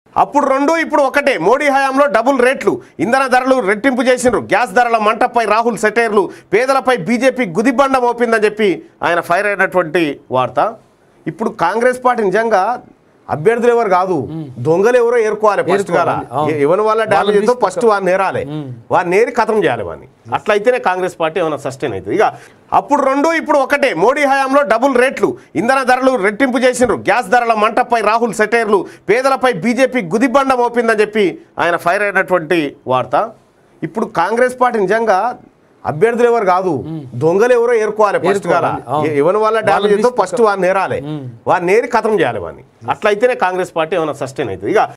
అప్పుడు రెండు ఇప్పుడు ఒకటే మోడీ హయాంలో డబుల్ రేట్లు ఇంధన ధరలు రెట్టింపు చేసిండ్రు గ్యాస్ ధరల మంటపై రాహుల్ సెటైర్లు పేదలపై బీజేపీ గుదిబండ మోపిందని చెప్పి ఆయన ఫైర్ అయినటువంటి వార్త ఇప్పుడు కాంగ్రెస్ పార్టీ నిజంగా అభ్యర్థులు ఎవరు కాదు దొంగలు ఎవరో ఏరుకోవాలి ఫస్ట్ కాల ఏరుకోవాలి, అవును. ఎవరి వల్ల డ్యామేజ్ వాళ్ళని అవుతుందో ఫస్ట్ వాడిని నేరాలి వాడిని నేరి కథం చేయాలి వాడిని అట్లయితేనే కాంగ్రెస్ పార్టీ ఏమైనా సస్టైన్ అవుతుంది ఇక అప్పుడు రెండు ఇప్పుడు ఒకటే మోడీ హయాంలో డబుల్ రేట్లు ఇంధన ధరలు రెట్టింపు చేసిండ్రు గ్యాస్ ధరల మంటపై రాహుల్ సెటైర్లు పేదలపై బీజేపీ గుదిబండ మోపిందని చెప్పి ఆయన ఫైర్ అయినటువంటి వార్త ఇప్పుడు కాంగ్రెస్ పార్టీ నిజంగా అభ్యర్థులు ఎవరు కాదు దొంగలు ఎవరో ఏరుకోవాలి ఫస్ట్ కాల ఏరుకోవాలి, అవును. ఎవరి వల్ల డ్యామేజ్ వాళ్ళని అవుతుందో ఫస్ట్ వాడిని నేరాలి వాడిని నేరి కథం చేయాలి వాడిని అట్లయితేనే కాంగ్రెస్ పార్టీ ఏమైనా సస్టైన్ అవుతుంది ఇక